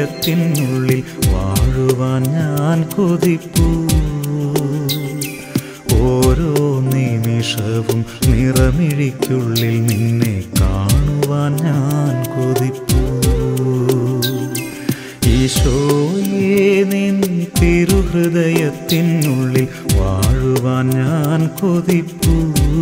തിരുഹൃദയത്തിനുള്ളിൽ വാഴുവാൻ ഞാൻ കൊതിപ്പൂ ഓരോ നിമിഷവും നിറമിഴിക്കുള്ളിൽ നിന്നെ കാണുവാൻ ഞാൻ കൊതിപ്പൂ ഈശോയെ നിൻ തിരുഹൃദയത്തിനുള്ളിൽ വാഴുവാൻ ഞാൻ കൊതിപ്പൂ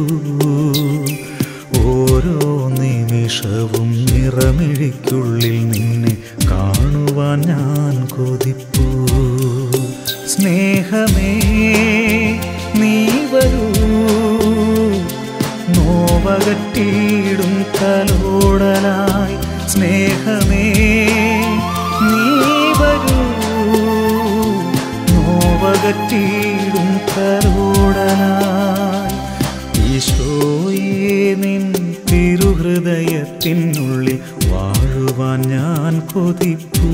ഓരോ നിമിഷവും നിറമിഴിക്കുള്ളിൽ നിന്നെ കാണുവാൻ ഞാൻ കൊതിപ്പൂ സ്നേഹമേ നീ വരൂ നോവകട്ടിയിടും തലോടലായി സ്നേഹമേ നീ വരൂ നോവകട്ടിയിടും തലോടലായി ഈശോയെ നിൻ തിരുഹൃദയത്തിനുള്ളിൽ വാഴുവാൻ ഞാൻ കൊതിപ്പൂ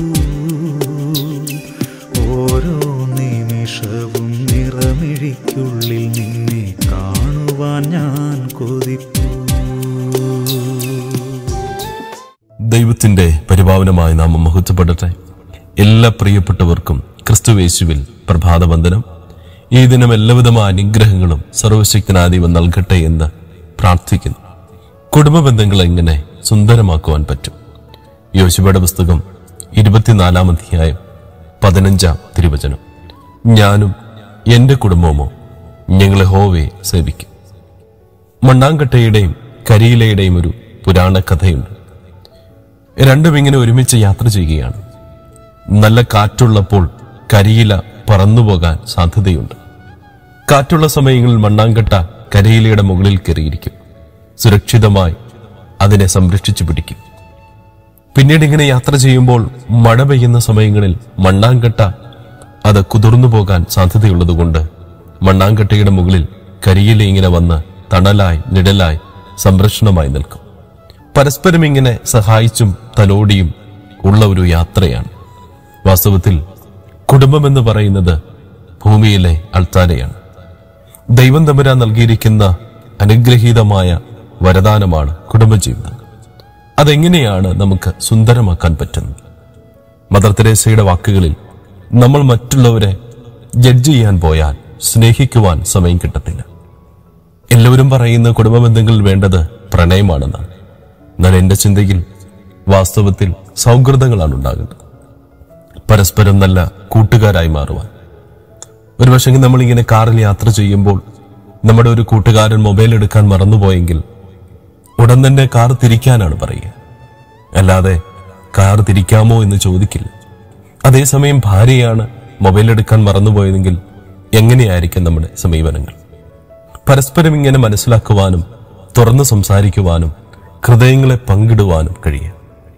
ഓരോ നിമിഷവും നിറമിഴിക്കുള്ളിൽ നിന്നെ കാണുവാൻ ഞാൻ കൊതിപ്പൂ ദൈവത്തിന്റെ പരിപാവനമായ നാമം മഹത്വപ്പെടട്ടെ എല്ലാ പ്രിയപ്പെട്ടവർക്കും ക്രിസ്തുവേശുവിൽ പ്രഭാതവന്ദനം ഈ ദിനം എല്ലാവിധമായ അനുഗ്രഹങ്ങളും സർവശക്തനാദീവം നൽകട്ടെ എന്ന് പ്രാർത്ഥിക്കുന്നു കുടുംബ ബന്ധങ്ങൾ എങ്ങനെ സുന്ദരമാക്കുവാൻ പറ്റും യോശുവയുടെ പുസ്തകം ഇരുപത്തിനാലാം അധ്യായം പതിനഞ്ചാം തിരുവചനം ഞാനും എന്റെ കുടുംബവുമോ ഞങ്ങളെ ഹോവയെ സേവിക്കും മണ്ണാങ്കട്ടയുടെയും കരിയിലയുടെയും ഒരു പുരാണ കഥയുണ്ട് രണ്ടും ഇങ്ങനെ ഒരുമിച്ച് യാത്ര ചെയ്യുകയാണ് നല്ല കാറ്റുള്ളപ്പോൾ കരിയില പറന്നുപോകാൻ സാധ്യതയുണ്ട് കാറ്റുള്ള സമയങ്ങളിൽ മണ്ണാങ്കട്ട കരിയിലയുടെ മുകളിൽ കയറിയിരിക്കും സുരക്ഷിതമായി അതിനെ സംരക്ഷിച്ചു പിടിക്കും പിന്നീട് ഇങ്ങനെ യാത്ര ചെയ്യുമ്പോൾ മഴ പെയ്യുന്ന സമയങ്ങളിൽ മണ്ണാങ്കട്ട അത് കുതിർന്നു പോകാൻ സാധ്യതയുള്ളതുകൊണ്ട് മണ്ണാങ്കട്ടയുടെ മുകളിൽ കരിയില ഇങ്ങനെ വന്ന് തണലായി നിഴലായി സംരക്ഷണമായി നിൽക്കും പരസ്പരം ഇങ്ങനെ സഹായിച്ചും തലോടിയും ഉള്ള ഒരു യാത്രയാണ് വാസ്തവത്തിൽ കുടുംബമെന്ന് പറയുന്നത് ഭൂമിയിലെ അൾത്താരയാണ് ദൈവം തമ്പുരാൻ നൽകിയിരിക്കുന്ന അനുഗ്രഹീതമായ വരദാനമാണ് കുടുംബജീവിതം അതെങ്ങനെയാണ് നമുക്ക് സുന്ദരമാക്കാൻ പറ്റുന്നത് മദർ തെരേസയുടെ വാക്കുകളിൽ നമ്മൾ മറ്റുള്ളവരെ ജഡ്ജ് ചെയ്യാൻ പോയാൽ സ്നേഹിക്കുവാൻ സമയം കിട്ടത്തില്ല എല്ലാവരും പറയുന്ന കുടുംബ ബന്ധങ്ങളിൽ വേണ്ടത് പ്രണയമാണെന്നാണ് എന്നാൽ എന്റെ ചിന്തയിൽ വാസ്തവത്തിൽ സൗഹൃദങ്ങളാണ് ഉണ്ടാകേണ്ടത് പരസ്പരം നല്ല കൂട്ടുകാരായി മാറുവാൻ ഒരു പക്ഷേ നമ്മളിങ്ങനെ കാറിൽ യാത്ര ചെയ്യുമ്പോൾ നമ്മുടെ ഒരു കൂട്ടുകാരൻ മൊബൈൽ എടുക്കാൻ മറന്നുപോയെങ്കിൽ ഉടൻ തന്നെ കാർ തിരിക്കാനാണ് പറയുക അല്ലാതെ കാർ തിരിക്കാമോ എന്ന് ചോദിക്കില്ല അതേസമയം ഭാര്യയാണ് മൊബൈൽ എടുക്കാൻ മറന്നുപോയതെങ്കിൽ എങ്ങനെയായിരിക്കും നമ്മുടെ സമീപനങ്ങൾ പരസ്പരം ഇങ്ങനെ മനസ്സിലാക്കുവാനും തുറന്നു സംസാരിക്കുവാനും ഹൃദയങ്ങളെ പങ്കിടുവാനും കഴിയുക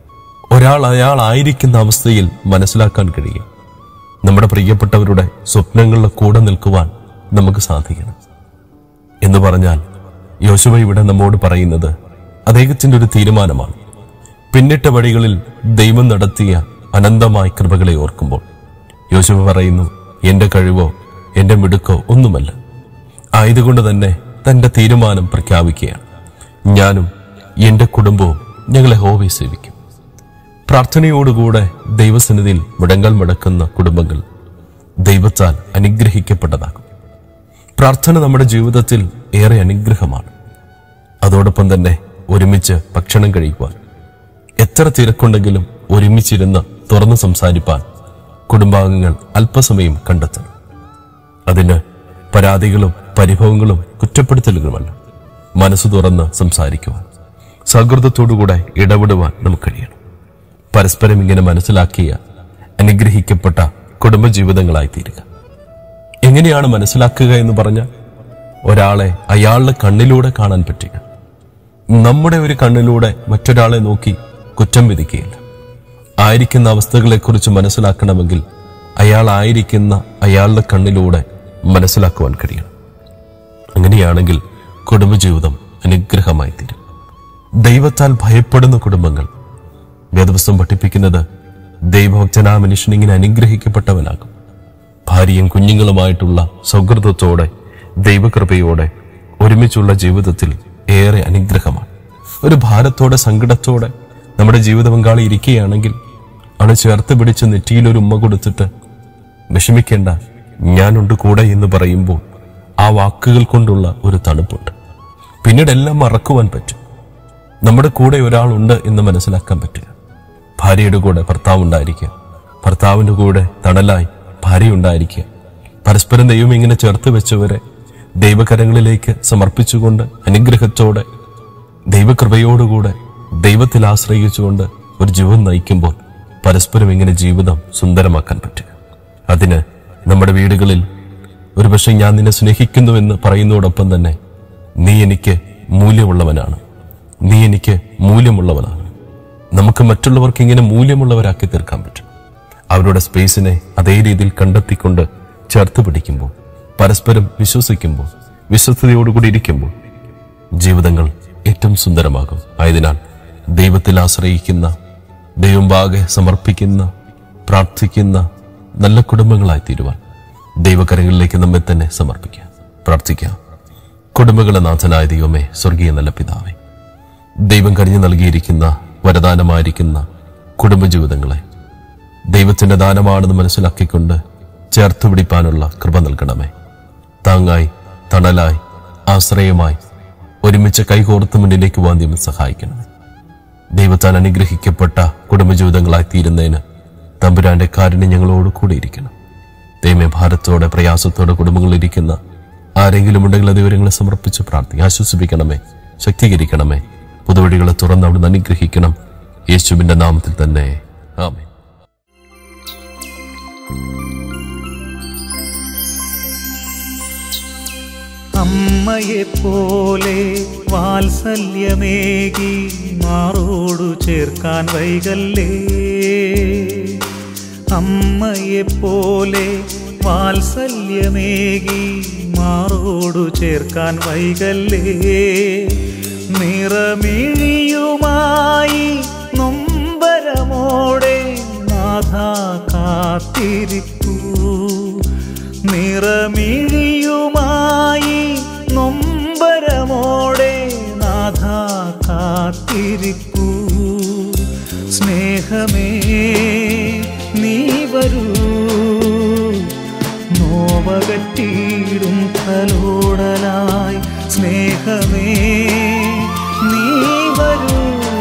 ഒരാൾ അയാളായിരിക്കുന്ന അവസ്ഥയിൽ മനസ്സിലാക്കാൻ കഴിയുക നമ്മുടെ പ്രിയപ്പെട്ടവരുടെ സ്വപ്നങ്ങളുടെ കൂടെ നിൽക്കുവാൻ നമുക്ക് സാധിക്കണം എന്ന് പറഞ്ഞാൽ യോശുവ ഇവിടെ നമ്മോട് പറയുന്നത് അദ്ദേഹത്തിന്റെ ഒരു തീരുമാനമാണ് പിന്നിട്ട വഴികളിൽ ദൈവം നടത്തിയ അനന്തമായ കൃപകളെ ഓർക്കുമ്പോൾ യോശുവ പറയുന്നു എന്റെ കഴിവോ എന്റെ മിടുക്കോ ഒന്നുമല്ല ആയതുകൊണ്ട് തന്നെ തന്റെ തീരുമാനം പ്രഖ്യാപിക്കുകയാണ് ഞാനും എന്റെ കുടുംബവും ഞങ്ങളെ ഹോവയെ സേവിക്കും പ്രാർത്ഥനയോടുകൂടെ ദൈവസന്നിധിയിൽ മുടങ്ങൽ മുടക്കുന്ന കുടുംബങ്ങൾ ദൈവത്താൽ അനുഗ്രഹിക്കപ്പെട്ടതാകും പ്രാർത്ഥന നമ്മുടെ ജീവിതത്തിൽ ഏറെ അനുഗ്രഹമാണ് അതോടൊപ്പം തന്നെ ഒരുമിച്ച് ഭക്ഷണം കഴിക്കുവാൻ എത്ര തിരക്കുണ്ടെങ്കിലും ഒരുമിച്ചിരുന്ന് തുറന്ന് സംസാരിപ്പാൻ കുടുംബാംഗങ്ങൾ അല്പസമയം കണ്ടെത്തണം അതിന് പരാതികളും പരിഭവങ്ങളും കുറ്റപ്പെടുത്തലുകളുമല്ല മനസ്സ് തുറന്ന് സംസാരിക്കുവാൻ സൗഹൃദത്തോടുകൂടെ ഇടപെടുവാൻ നമുക്ക് കഴിയണം പരസ്പരം ഇങ്ങനെ മനസ്സിലാക്കിയ അനുഗ്രഹിക്കപ്പെട്ട കുടുംബജീവിതങ്ങളായി തീരുക എങ്ങനെയാണ് മനസ്സിലാക്കുക എന്ന് പറഞ്ഞാൽ ഒരാളെ അയാളുടെ കണ്ണിലൂടെ കാണാൻ പറ്റുക നമ്മുടെ ഒരു കണ്ണിലൂടെ മറ്റൊരാളെ നോക്കി കുറ്റം വിധിക്കുകയില്ല ആയിരിക്കുന്ന അവസ്ഥകളെക്കുറിച്ച് മനസ്സിലാക്കണമെങ്കിൽ അയാൾ ആയിരിക്കുന്ന അയാളുടെ കണ്ണിലൂടെ മനസ്സിലാക്കുവാൻ കഴിയണം അങ്ങനെയാണെങ്കിൽ കുടുംബജീവിതം അനുഗ്രഹമായി തീരും ദൈവത്താൽ ഭയപ്പെടുന്ന കുടുംബങ്ങൾ വേദപുസ്തകം പഠിപ്പിക്കുന്നത് ദൈവഭക്തനാ മനുഷ്യൻ ഇങ്ങനെ അനുഗ്രഹിക്കപ്പെട്ടവനാകും ഭാര്യയും കുഞ്ഞുങ്ങളുമായിട്ടുള്ള സൗഹൃദത്തോടെ ദൈവകൃപയോടെ ഒരുമിച്ചുള്ള ജീവിതത്തിൽ ഏറെ അനുഗ്രഹമാണ് ഒരു ഭാരത്തോടെ സങ്കടത്തോടെ നമ്മുടെ ജീവിത പങ്കാളി ഇരിക്കുകയാണെങ്കിൽ അവളെ ചേർത്ത് പിടിച്ച് നെറ്റിയിൽ ഒരു ഉമ്മ കൊടുത്തിട്ട് വിഷമിക്കേണ്ട ഞാനുണ്ട് കൂടെ എന്ന് പറയുമ്പോൾ ആ വാക്കുകൾ കൊണ്ടുള്ള ഒരു തണുപ്പുണ്ട് പിന്നീട് എല്ലാം മറക്കുവാൻ പറ്റും നമ്മുടെ കൂടെ ഒരാളുണ്ട് എന്ന് മനസ്സിലാക്കാൻ പറ്റുക ഭാര്യയുടെ കൂടെ ഭർത്താവ് ഉണ്ടായിരിക്കുക ഭർത്താവിന്റെ കൂടെ തണലായി ഭാര്യ ഉണ്ടായിരിക്കുക പരസ്പരം ദൈവം ഇങ്ങനെ ചേർത്ത് വെച്ചവരെ ദൈവകരങ്ങളിലേക്ക് സമർപ്പിച്ചുകൊണ്ട് അനുഗ്രഹത്തോടെ ദൈവകൃപയോടുകൂടെ ദൈവത്തിൽ ആശ്രയിച്ചുകൊണ്ട് ഒരു ജീവിതം നയിക്കുമ്പോൾ പരസ്പരം ഇങ്ങനെ ജീവിതം സുന്ദരമാക്കാൻ പറ്റുക അതിന് നമ്മുടെ വീടുകളിൽ ഒരുപക്ഷെ ഞാൻ നിന്നെ സ്നേഹിക്കുന്നുവെന്ന് പറയുന്നതോടൊപ്പം തന്നെ നീ എനിക്ക് മൂല്യമുള്ളവനാണ് നീ എനിക്ക് മൂല്യമുള്ളവനാണ് നമുക്ക് മറ്റുള്ളവർക്ക് ഇങ്ങനെ മൂല്യമുള്ളവരാക്കി തീർക്കാൻ പറ്റും അവരുടെ സ്പേസിനെ അതേ രീതിയിൽ കണ്ടെത്തിക്കൊണ്ട് ചേർത്ത് പിടിക്കുമ്പോൾ പരസ്പരം വിശ്വസിക്കുമ്പോൾ വിശ്വസ്തയോടുകൂടി ഇരിക്കുമ്പോൾ ജീവിതങ്ങൾ ഏറ്റവും സുന്ദരമാകും ആയതിനാൽ ദൈവത്തിൽ ആശ്രയിക്കുന്ന ദൈവം ബാകെ സമർപ്പിക്കുന്ന പ്രാർത്ഥിക്കുന്ന നല്ല കുടുംബങ്ങളായി തീരുവാൻ ദൈവകരങ്ങളിലേക്ക് നമ്മെ തന്നെ സമർപ്പിക്കാം പ്രാർത്ഥിക്കാം കുടുംബങ്ങളെ നാഥനായ ദൈവമേ സ്വർഗീയ നല്ല പിതാവേ ദൈവം കനിഞ്ഞു നൽകിയിരിക്കുന്ന വരദാനമായിരിക്കുന്ന കുടുംബജീവിതങ്ങളെ ദൈവത്തിന്റെ ദാനമാണെന്ന് മനസ്സിലാക്കിക്കൊണ്ട് ചേർത്ത് പിടിപ്പാനുള്ള കൃപ നൽകണമേ താങ്ങായി തണലായി ആശ്രയമായി ഒരുമിച്ച് കൈകോർത്ത് മുന്നിലേക്ക് പോകാൻ ദൈവം സഹായിക്കണമേ ദൈവത്താൽ അനുഗ്രഹിക്കപ്പെട്ട കുടുംബജീവിതങ്ങളായി തീരുന്നതിന് തമ്പുരാന്റെ കാരുണ്യം ഞങ്ങളോട് കൂടെ ഇരിക്കണം ദൈവമേ ഭാരത്തോടെ പ്രയാസത്തോടെ കുടുംബങ്ങളിലിരിക്കുന്ന ആരെങ്കിലും ഉണ്ടെങ്കിൽ അത് വിവരങ്ങളെ സമർപ്പിച്ച് പ്രാർത്ഥി ആശ്വസിപ്പിക്കണമേ ശക്തീകരിക്കണമേ പുതുവഴികളെ തുറന്ന് അവിടുന്ന് അനുഗ്രഹിക്കണം യേശുവിന്റെ നാമത്തിൽ തന്നെ ആമേ അമ്മയെ പോലെ വാത്സല്യമേകി മാറോടു ചേർക്കാൻ വൈകല്ലേ അമ്മയെ പോലെ വാത്സല്യമേകി മാറോടു ചേർക്കാൻ വൈകല്ലേ നിറമിഴിയുമായി നൊമ്പരമോടെ നാഥ കാത്തിരിപ്പൂ നിറമിഴിയുമായി നൊമ്പരമോടെ നാഥ കാത്തിരിപ്പൂ സ്നേഹമേ നീ വരൂ നോവകറ്റീടും തലോടലായി സ്നേഹമേ നീ വരൂ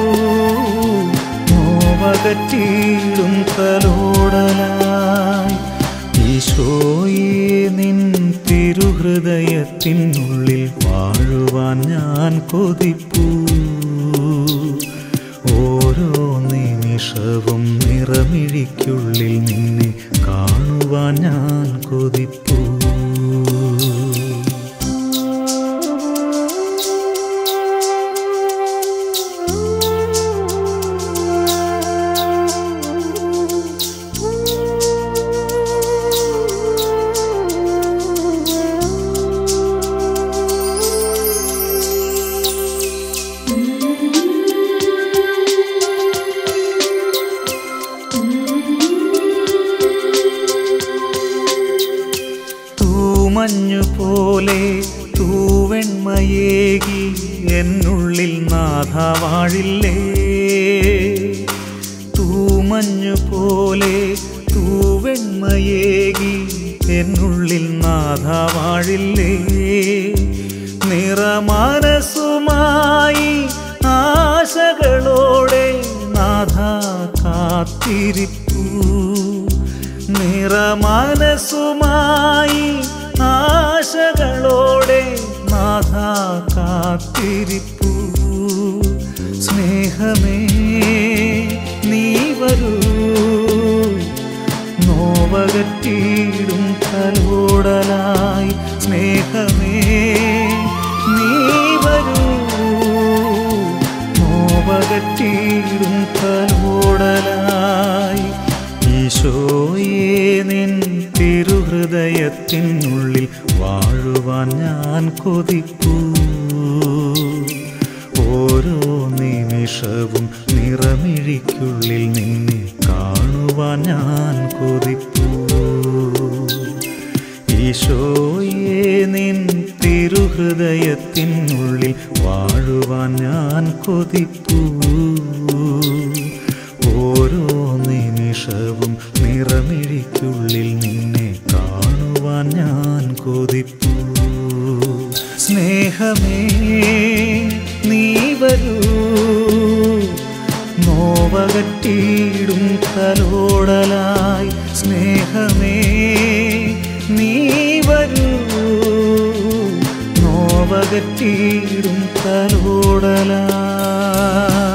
നോവകറ്റീടും തലോടലായി ഈശോയെ നിൻ തിരുഹൃദയത്തിനുള്ളിൽ വാഴുവാൻ ഞാൻ കൊതിപ്പൂ ഓരോ നിമിഷവും നിറമിഴിക്കുള്ളിൽ നിന്നെ കാണുവാൻ ഞാൻ കൊതിപ്പൂ തൂമഞ്ഞു പോലെ തൂവെണ്മയേകി എന്നുള്ളിൽ നാഥ വാഴില്ലേ തൂമഞ്ഞു പോലെ തൂവെണ്മയേകി എന്നുള്ളിൽ നാഥ വാഴില്ലേ നിറമനസുമായി ആശകളോടെ നാഥ കാത്തിരിപ്പൂ നിറമനസുമായി ആശകളോടെ നാഥ കാത്തിരിപ്പൂ സ്നേഹമേ നീ വരൂ നോവകറ്റീടും തലോടലായി സ്നേഹമേ നീ വരൂ നോവകറ്റീടും തലോടലായി ഈശോയെ നിൻ തിരുഹൃദയത്തിനുള്ളിൽ വാഴുവാൻ ഞാൻ കൊതിപ്പൂ ഓരോ നിമിഷവും നിറമിഴിക്കുള്ളിൽ നിന്നെ കാണുവാൻ ഞാൻ കൊതിപ്പൂ ഈശോയെ നിൻ തിരുഹൃദയത്തിനുള്ളിൽ വാഴുവാൻ ഞാൻ കൊതിപ്പൂ ഓരോ നിമിഷവും കൊതിപ്പൂ സ്നേഹമേ നീ വരൂ നോവകറ്റിയിടും തലോടലായി സ്നേഹമേ നീ വരൂ നോവകറ്റിയിടും തലോടലായി